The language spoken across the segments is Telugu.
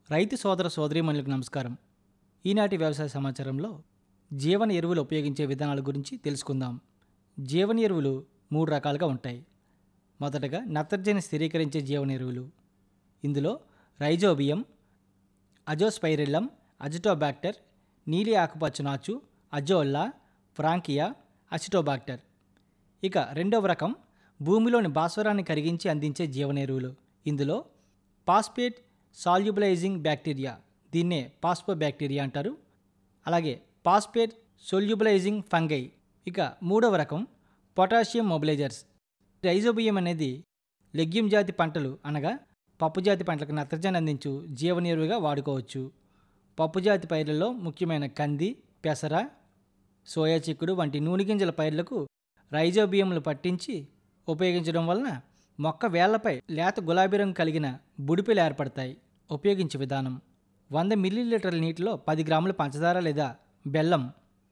రైతు సోదర సోదరీమణులకు నమస్కారం ఈనాటి వ్యవసాయ సమాచారంలో జీవన ఎరువులు ఉపయోగించే విధానాల గురించి తెలుసుకుందాం జీవన ఎరువులు మూడు రకాలుగా ఉంటాయి మొదటగా నత్రజని స్థిరీకరించే జీవన ఎరువులు ఇందులో రైజోబియం అజోస్పైరిల్లం అజిటోబాక్టర్ నీలి ఆకుపచ్చ నాచు అజోల్లా ఫ్రాంకియా అసిటోబాక్టర్ ఇక రెండవ రకం భూమిలోని భాస్వరాన్ని కరిగించి అందించే జీవన ఎరువులు ఇందులో పాస్పేట్ సాల్యుబలైజింగ్ బ్యాక్టీరియా దీన్నే పాస్పో బ్యాక్టీరియా అంటారు అలాగే పాస్పేట్ సొల్యుబలైజింగ్ ఫంగై ఇక మూడవ రకం పొటాషియం మొబిలైజర్స్ రైజోబియం అనేది లెగ్యూమ్ జాతి పంటలు అనగా పప్పు జాతి పంటలకు నత్రజని అందించు జీవన ఎరువుగా వాడుకోవచ్చు పప్పు జాతి పైర్లలో ముఖ్యమైన కంది పెసర సోయా చిక్కుడు వంటి నూనె గింజల పైర్లకు రైజోబియంలు పట్టించి ఉపయోగించడం వలన మొక్క వేళ్లపై లేత గులాబీ రంగు కలిగిన బుడిపెలు ఏర్పడతాయి ఉపయోగించే విధానం వంద మిల్లీలీటర్ల నీటిలో పది గ్రాముల పంచదార లేదా బెల్లం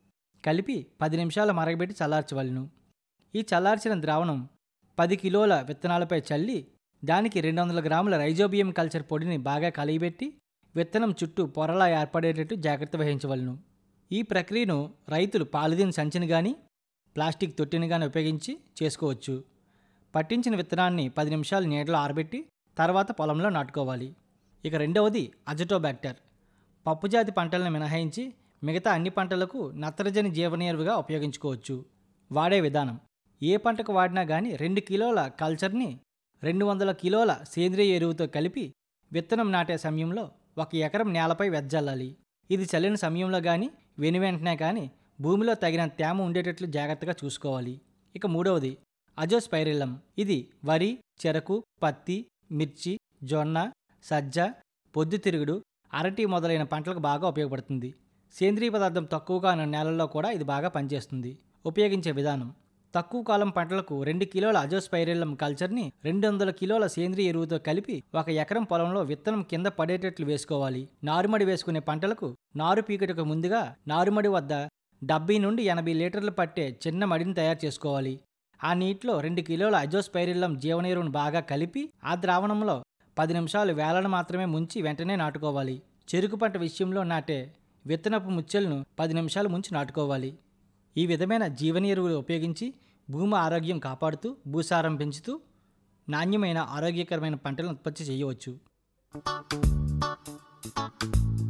కలిపి పది నిమిషాలు మరగబెట్టి చల్లార్చవలను ఈ చల్లార్చిన ద్రావణం పది కిలోల విత్తనాలపై చల్లి దానికి రెండు వందల గ్రాముల రైజోబియం కల్చర్ పొడిని బాగా కలిగిపెట్టి విత్తనం చుట్టూ పొరలా ఏర్పడేటట్టు జాగ్రత్త వహించవలను ఈ ప్రక్రియను రైతులు పాలిథిన్ సంచిని కానీ ప్లాస్టిక్ తొట్టిని కానీ ఉపయోగించి చేసుకోవచ్చు పట్టించిన విత్తనాన్ని పది నిమిషాలు నీడలో ఆరబెట్టి తర్వాత పొలంలో నాటుకోవాలి ఇక రెండవది అజటోబాక్టర్ పప్పుజాతి పంటలను మినహాయించి మిగతా అన్ని పంటలకు నత్రజని జీవనీరువుగా ఉపయోగించుకోవచ్చు వాడే విధానం ఏ పంటకు వాడినా కానీ రెండు కిలోల కల్చర్ని రెండు వందల కిలోల సేంద్రియ ఎరువుతో కలిపి విత్తనం నాటే సమయంలో ఒక ఎకరం నేలపై వెజ్జల్లాలి ఇది చల్లిన సమయంలో కానీ వెను వెంటనే కానీ భూమిలో తగిన తేమ ఉండేటట్లు జాగ్రత్తగా చూసుకోవాలి ఇక మూడవది అజోస్పైరిల్లం ఇది వరి చెరకు పత్తి మిర్చి జొన్న సజ్జ పొద్దుతిరుగుడు అరటి మొదలైన పంటలకు బాగా ఉపయోగపడుతుంది సేంద్రీయ పదార్థం తక్కువగా ఉన్న నేలల్లో కూడా ఇది బాగా పనిచేస్తుంది ఉపయోగించే విధానం తక్కువ కాలం పంటలకు రెండు కిలోల అజోస్పైరిల్లం కల్చర్ని రెండు వందల కిలోల సేంద్రియ ఎరువుతో కలిపి ఒక ఎకరం పొలంలో విత్తనం కింద పడేటట్లు వేసుకోవాలి నారుమడి వేసుకునే పంటలకు నారు పీకటకు ముందుగా నారుమడి వద్ద డెబ్బై నుండి ఎనభై లీటర్లు పట్టే చిన్న మడిని తయారు చేసుకోవాలి ఆ నీటిలో రెండు కిలోల అజోస్పైరిల్లం జీవనీరును బాగా కలిపి ఆ ద్రావణంలో పది నిమిషాలు వేలను మాత్రమే ముంచి వెంటనే నాటుకోవాలి చెరుకు పంట విషయంలో నాటే విత్తనపు ముచ్చెలను పది నిమిషాలు ముంచి నాటుకోవాలి ఈ విధమైన జీవన ఎరువులు ఉపయోగించి భూమి ఆరోగ్యం కాపాడుతూ భూసారం పెంచుతూ నాణ్యమైన ఆరోగ్యకరమైన పంటలను ఉత్పత్తి చేయవచ్చు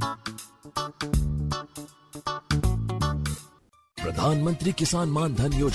प्रधानमंत्री किसान मान धन योजना